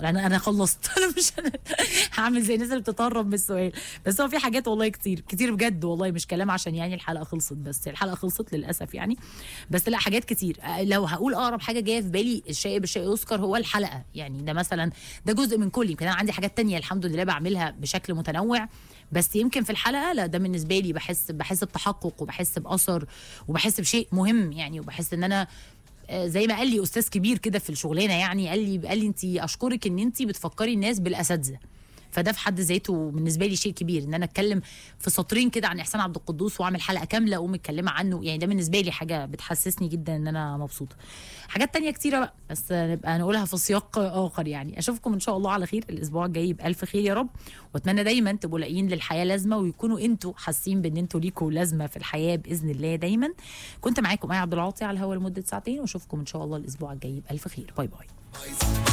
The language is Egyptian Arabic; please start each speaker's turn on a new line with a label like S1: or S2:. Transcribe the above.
S1: انا انا خلصت انا مش هعمل زي الناس اللي بتتهرب من السؤال بس هو في حاجات والله كتير كتير بجد والله مش كلام عشان يعني الحلقه خلصت بس الحلقه خلصت للاسف يعني بس لا حاجات كتير آه، لو هقول اقرب حاجه جايه في بالي الشيء بالشيء يذكر هو الحلقه يعني ده مثلا ده جزء من كل يمكن انا عندي حاجات تانية الحمد لله بعملها بشكل متنوع بس يمكن في الحلقه لا ده بالنسبه لي بحس بحس بتحقق وبحس باثر وبحس بشيء مهم يعني وبحس ان انا آه، زي ما قال لي استاذ كبير كده في الشغلانه يعني قال لي قال لي انت اشكرك ان انت بتفكري الناس بالاساتذه فده في حد ذاته بالنسبه لي شيء كبير ان انا اتكلم في سطرين كده عن احسان عبد القدوس واعمل حلقه كامله اقوم متكلمه عنه يعني ده بالنسبه لي حاجه بتحسسني جدا ان انا مبسوطه حاجات تانية كتيره بقى بس نبقى نقولها في سياق اخر يعني اشوفكم ان شاء الله على خير الاسبوع الجاي بالف خير يا رب واتمنى دايما تبقوا لاقيين للحياه لازمه ويكونوا انتوا حاسين بان انتوا ليكوا لازمه في الحياه باذن الله دايما كنت معاكم ايه عبد العاطي على الهوا لمده ساعتين واشوفكم ان شاء الله الاسبوع الجاي بالف خير باي باي